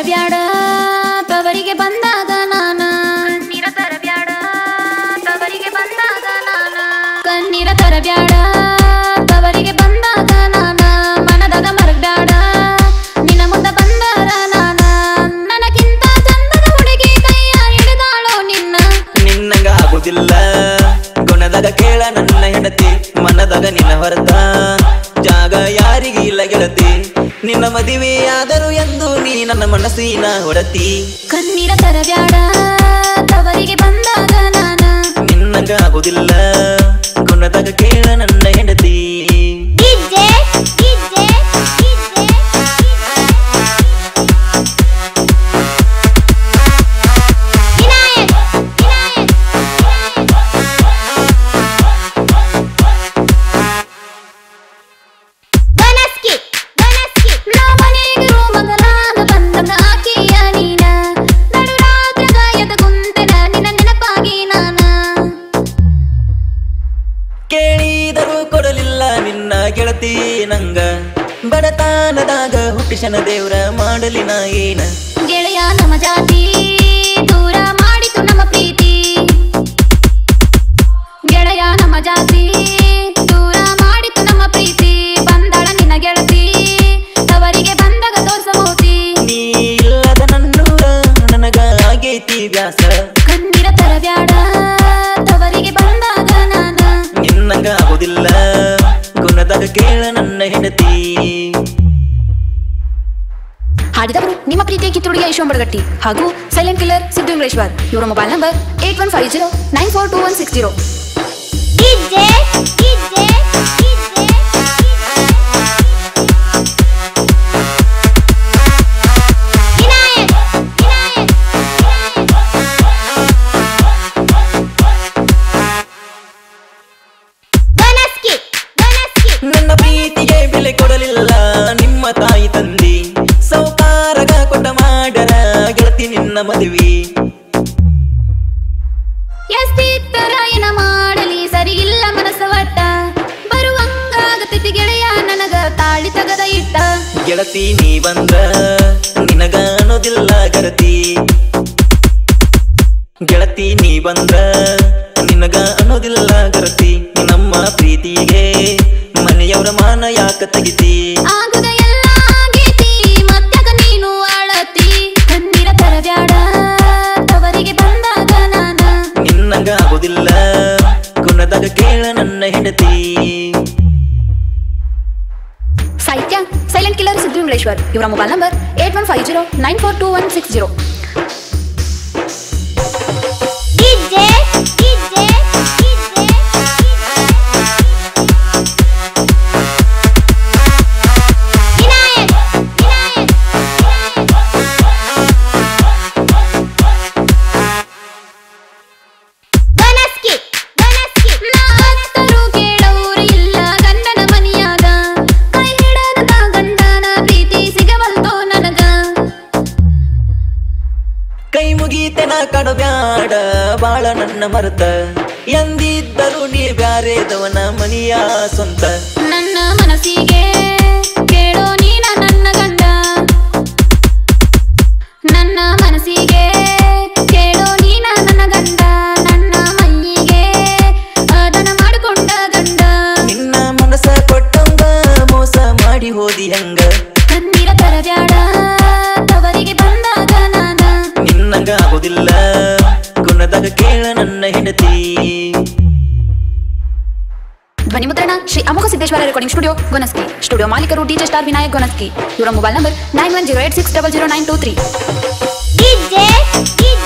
ತರಬ್ಯಾಡ ತವರಿಗೆ ಬಂದಾಗ ನಾನ ಕಣ್ಣೀರ ತರಬ್ಯಾಡ ತವರಿಗೆ ಬಂದಾಗ ನಾನ ಕಣ್ಣೀರ ತರಬ್ಯಾಡ ತವರಿಗೆ ಬಂದಾಗ ನಾನ ಮನದಾಗ ಮರಗ್ಬ್ಯಾಡ ನಿನ್ನ ಮುಂದ ಬಂದಾರ ನಾನ ನನಗಿಂತ ಚಂದದ ಹುಡುಗಿ ಕೈಯ ಹಿಡಿದಾಳೋ ನಿನ್ನ ನಿನ್ನಂಗ ಆಗುದಿಲ್ಲ ಗುಣದಾಗ ಕೇಳ ನನ್ನ ಹೆಂಡತಿ ಮನದಾಗ ನಿನ್ನ ಹೊರತ ಜಾಗ ಯಾರಿಗೆ ಇಲ್ಲ ಗೆಳತಿ ನಿನ್ನ ಮದುವೆಯಾದರು ಎಂದು ನೀ ನನ್ನ ಮನಸ್ಸಿನ ಹೊಡತಿ ಕಣ್ಣೀರ ತರಬ್ಯಾಡ ತವರಿಗೆ ಬಂದಾಗ ನಾನ ನಿನ್ನಂಗ ಆಗುದಿಲ್ಲ ಗುಣದಾಗ ಕೇಳ ನನ್ನ ಹೆಂಡತಿ DJ DJ DJ Vinayak Vinayak Ganaski Ganaski ನಾ ಮನೆಗಿರೋ ಮಗನಾಗ ಬಂದಾಗ ಆಕೆಯ ನೀನ ನಡು ರಾತ್ರಿ ಗಾಯದ ಕುಂತೆನ ನಿನ್ನ ನೆನಪಾಗಿ ನಾನ ಕೇಳಿದರೂ ಕೊಡಲಿಲ್ಲ ನಿನ್ನ ಗೆಳತಿ ನಂಗ ಬಡತಾನದಾಗ ಹುಟ್ಟಿಸನ ದೇವ್ರ ಮಾಡಲಿ ನಾ ಏನ ಗೆಳೆಯ ನಮ್ಮ ಜಾತಿ ದೂರ ಮಾಡಿತು ನಮ್ಮ ಪ್ರೀತಿ ಗೆಳೆಯ ನಮ್ಮ ಜಾತಿ ದೂರ ಮಾಡಿತು ನಮ್ಮ ಪ್ರೀತಿ ಬಂದಳ ನಿನ್ನ ಗೆಳತಿ ತವರಿಗೆ ಬಂದಾಗ ತೋರ್ಸಬಹುದು ನೀ ಇಲ್ಲದ ನನ್ನೂರ ನನಗ ಆಗೈತಿ ವ್ಯಾಸ ಕಣ್ಣೀರ ತರಬ್ಯಾಡ ತವರಿಗೆ ಬಂದಾಗ ನಾನ ನಿನ್ನಂಗ ಆಗುದಿಲ್ಲ ಗುಣದಾಗ ಕೇಳ ನನ್ನ ಹೆಂಡತಿ ಹಾಡಿದವರು ನಿಮ್ಮ ಪ್ರೀತಿಯ ಕಿತ್ತುಡಿಯ ಯಶೋಂ ಬಡಗಟ್ಟಿ ಹಾಗೂ ಸೈಲೆಂಟ್ ಕಿಲ್ಲರ್ ಸಿದ್ದು ಇಂಗ್ಲೇಶ್ವರ್ ಇವರ mobile number eight one five zero nine four two one six zero ನನ್ನ ಪ್ರೀತಿಗೆ ಬೆಲೆ ಕೊಡಲಿಲ್ಲ ನಿಮ್ಮ ತಾಯಿ ತಂದಿ ಸೌಕಾರಗ ಕೊಟ್ಟ ಮಾಡರ ಗೆಳತಿ ನಿನ್ನ ಮದುವೆ ಎಷ್ಟಿತ್ತರ ಏನ ಮಾಡಲಿ ಸರಿ ಇಲ್ಲ ಮನಸ್ಸ ಒಟ್ಟ ಬರುವಂಗಾಗತೈತಿ ಗೆಳೆಯ ನನಗ ತಾಳಿ ತಗದ ಇಟ್ಟ ಗೆಳತಿ ನೀ ಬಂದ ನಿನಗ ಅನ್ನೋದಿಲ್ಲ ಗರತಿ ಗೆಳತಿ ನೀ ಬಂದ ನಿನಗ ಅನ್ನೋದಿಲ್ಲ ಗರತಿ ನಮ್ಮ ಪ್ರೀತಿಗೆ ಮನೆಯವರ ಮಾನ ಯಾಕ ತೆಗಿತಿ ಆಗುದ ಎಲ್ಲ ಆಗೈತಿ ಮತ್ಯಾಗ ನೀನು ಆಳತಿ ಕಣ್ಣೀರ ತರಬ್ಯಾಡ ತವರಿಗೆ ಬಂದಾಗ ನಾನ ನಿನ್ನಂಗ ಆಗುದಿಲ್ಲ ಗುಣದಾಗ ಕೇಳ ನನ್ನ ಹೆಂಡತಿ ಸಾಹಿತ್ಯ ಸೈಲೆಂಟ್ ಕಿಲ್ಲರ್ ಸಿದ್ದು ಇಂಗ್ಲೇಶ್ವರ್ ಇವರ mobile number eight one five zero nine four two one six zero ನಾತ್ತರು ಕೇಳೋರು ಇಲ್ಲ ಗಂಡನ ಮನಿಯಾಗ ಕೈ ಹಿಡದ ಗಂಡನ ಪ್ರೀತಿ ಸಿಗವಲ್ತೋ ನನಗ ಕೈ ಮುಗೀತೆನ ಕಡಬ್ಯಾಡ ಬಾಳ ನನ್ನ ಮರತ ಎಂದಿದ್ದರು ನೀ ಬ್ಯಾರೇದವನ ಮನಿಯ ಸ್ವಂತ ನನ್ನ ಮನಸ್ಸಿಗೆ ಕೇಳೋ ನೀನ ನನ್ನ ಗಂಡ ನನ್ನ ಮನಸ್ಸಿಗೆ ಕೇಳೋ ನೀನ ನನ್ನ ಗಂಡ ನನ್ನ ಮೈಯಿಗೆ ಅದನ ಮಾಡಿಕೊಂಡ ಗಂಡ ನಿನ್ನ ಮನಸ ಕೊಟ್ಟಂಗ ಮೋಸ ಮಾಡಿ ಹೋದಿ ಹಂಗ ಕಣ್ಣೀರ ತರಬ್ಯಾಡ ತವರಿಗೆ ಬಂದಾಗ ನಾನ ನಿನ್ನಂಗ ಆಗುದಿಲ್ಲ ಗುಣದಾಗ ಕೇಳ ನನ್ನ ಹೆಂಡತಿ ಧ್ವನಿ ಮುದ್ರಣ Shri Amogha Siddeshwara recording studio Gonaski studio ಮಾಲೀಕರು ಡಿಜೆ ಸ್ಟಾರ್ ವಿನಾಯಕ್ ಗೊನಸ್ಕಿ ಇವರ mobile number nine one zero eight six double zero nine two three DJ, DJ,